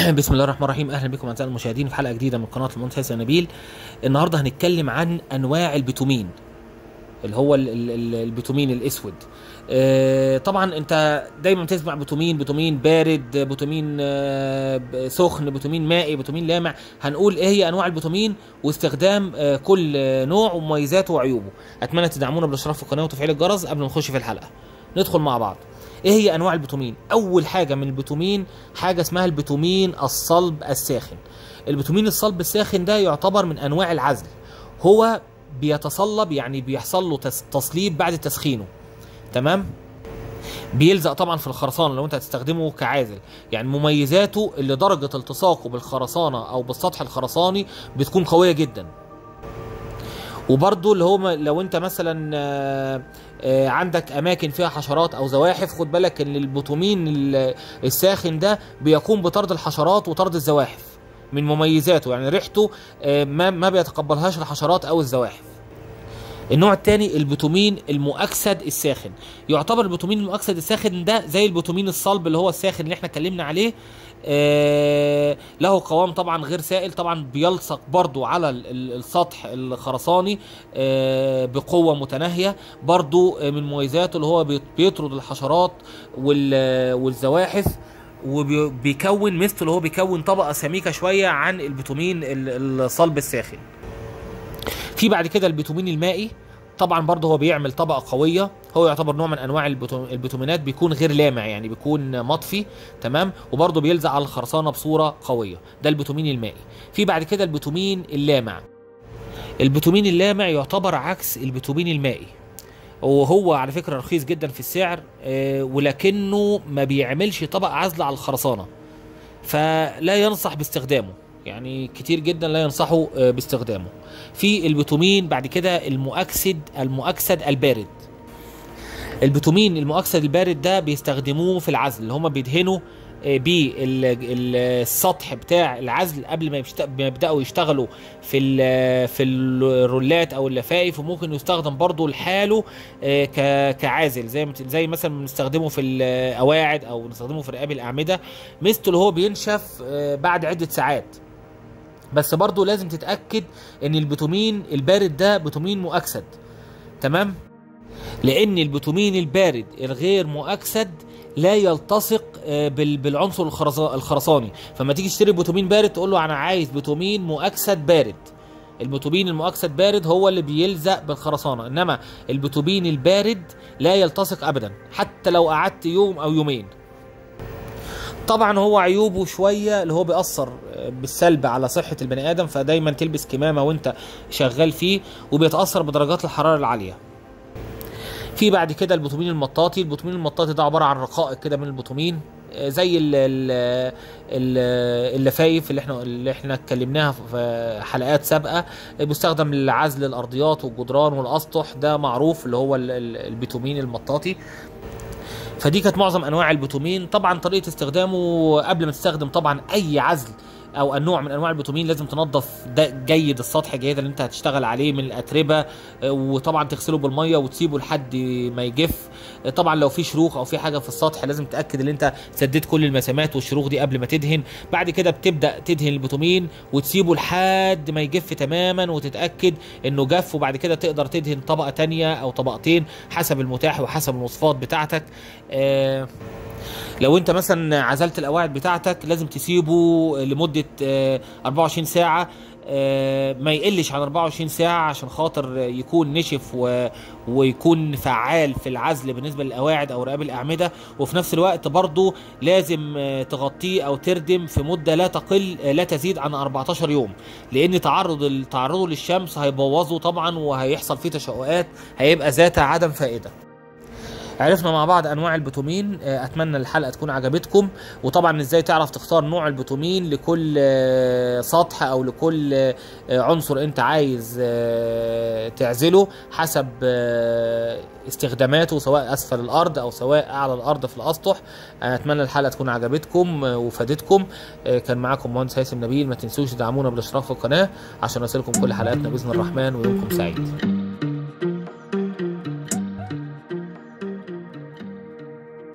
بسم الله الرحمن الرحيم اهلا بكم اعزائي المشاهدين في حلقه جديده من قناه المهندس نبيل النهارده هنتكلم عن انواع البتومين اللي هو ال- ال- ال- البتومين الاسود آه، طبعا انت دايما بتسمع بتومين بتومين بارد بتومين آه، ب- سخن بتومين مائي بتومين لامع هنقول ايه هي انواع البتومين واستخدام آه، كل آه، نوع ومميزاته وعيوبه اتمنى تدعمونا بالاشتراك في القناه وتفعيل الجرس قبل ما نخش في الحلقه ندخل مع بعض ايه هي انواع البتومين اول حاجه من البتومين حاجه اسمها البتومين الصلب الساخن البتومين الصلب الساخن ده يعتبر من انواع العزل هو بيتصلب يعني بيحصل له تس- تصليب بعد تسخينه تمام بيلزق طبعا في الخرسانه لو انت هتستخدمه كعازل يعني مميزاته اللي درجه التصاقه بالخرسانه او بالسطح الخرساني بتكون قويه جدا وبرضه اللي هو م- لو انت مثلا آه، آه، عندك اماكن فيها حشرات او زواحف خد بالك ان البوتومين ال- الساخن ده بيقوم بطرد الحشرات وطرد الزواحف من مميزاته يعني ريحته آه، ما ما بيتقبلهاش الحشرات او الزواحف النوع الثاني البوتومين المؤكسد الساخن يعتبر البوتومين المؤكسد الساخن ده زي البوتومين الصلب اللي هو الساخن اللي احنا اتكلمنا عليه آه له قوام طبعا غير سائل طبعا بيلصق برضو على ال- ال- السطح الخرساني آه بقوة متناهية برضو آه، من مميزاته اللي هو بيط- بيطرد الحشرات وال- والزواحف وبيكون مثل اللي هو بيكون طبقة سميكة شوية عن البوتومين ال- الصلب الساخن في بعد كده البيتومين المائي طبعا برضه هو بيعمل طبقه قويه هو يعتبر نوع من انواع البيتو- البيتومينات بيكون غير لامع يعني بيكون مطفي تمام وبرضه بيلزق على الخرسانه بصوره قويه ده البيتومين المائي في بعد كده البيتومين اللامع البيتومين اللامع يعتبر عكس البيتومين المائي وهو على فكره رخيص جدا في السعر آه، ولكنه ما بيعملش طبق عزل على الخرسانه فلا ينصح باستخدامه يعني كتير جدا لا ينصحوا آه، باستخدامه في البتومين بعد كده المؤكسد المؤكسد البارد البتومين المؤكسد البارد ده بيستخدموه في العزل اللي هم بيدهنوا آه، بيه ال- ال- السطح بتاع العزل قبل ما يبشت- ما يبداوا يشتغلوا في ال- في الرولات او اللفائف وممكن يستخدم برضه لحاله آه، ك- كعازل زي ما ت- زي مثلا بنستخدمه في القواعد او بنستخدمه في رقاب الاعمده مثل اللي هو بينشف آه، بعد عده ساعات بس برضه لازم تتاكد ان البتومين البارد ده بتومين مؤكسد تمام لان البتومين البارد الغير مؤكسد لا يلتصق آه، بال- بالعنصر الخرز- الخرساني فما تيجي تشتري بتومين بارد تقول له انا عايز بتومين مؤكسد بارد البتوبين المؤكسد بارد هو اللي بيلزق بالخرسانه انما البتوبين البارد لا يلتصق ابدا حتى لو قعدت يوم او يومين طبعا هو عيوبه شويه اللي هو بيأثر بالسلب على صحه البني ادم فدايما تلبس كمامه وانت شغال فيه وبيتأثر بدرجات الحراره العاليه في بعد كده البوتومين المطاطي البوتومين المطاطي ده عباره عن رقائق كده من البوتومين آه، زي ال- ال- ال- اللفايف اللي احنا اللي احنا اتكلمناها في حلقات سابقه آه، بيستخدم لعزل الارضيات والجدران والاسطح ده معروف اللي هو ال- ال- البيتومين المطاطي فدي كانت معظم انواع البوتومين طبعا طريقه استخدامه قبل ما تستخدم طبعا اي عزل او النوع من انواع البوتومين لازم تنظف ده جيد السطح جيد اللي انت هتشتغل عليه من الاتربه آه، وطبعا تغسله بالميه وتسيبه لحد ما يجف آه، طبعا لو في شروخ او في حاجه في السطح لازم تاكد ان انت سديت كل المسامات والشروخ دي قبل ما تدهن بعد كده بتبدا تدهن البوتومين وتسيبه لحد ما يجف تماما وتتاكد انه جف وبعد كده تقدر تدهن طبقه تانية او طبقتين حسب المتاح وحسب المواصفات بتاعتك آه لو انت مثلا عزلت القواعد بتاعتك لازم تسيبه لمده آه، 24 ساعه آه، ما يقلش عن 24 ساعة عشان خاطر يكون نشف و... ويكون فعال في العزل بالنسبة للقواعد أو رقاب الأعمدة وفي نفس الوقت برضه لازم آه، تغطيه أو تردم في مدة لا تقل آه، لا تزيد عن 14 يوم لأن تعرض تعرضه للشمس هيبوظه طبعا وهيحصل فيه تشققات هيبقى ذات عدم فائدة عرفنا مع بعض انواع البتومين آه، اتمنى الحلقه تكون عجبتكم وطبعا ازاي تعرف تختار نوع البتومين لكل آه، سطح او لكل آه، عنصر انت عايز آه، تعزله حسب آه، استخداماته سواء اسفل الارض او سواء اعلى الارض في الاسطح أنا اتمنى الحلقه تكون عجبتكم آه، وفادتكم آه، كان معاكم مهندس هيثم نبيل ما تنسوش تدعمونا بالاشتراك في القناه عشان يصلكم كل حلقاتنا باذن الرحمن ويومكم سعيد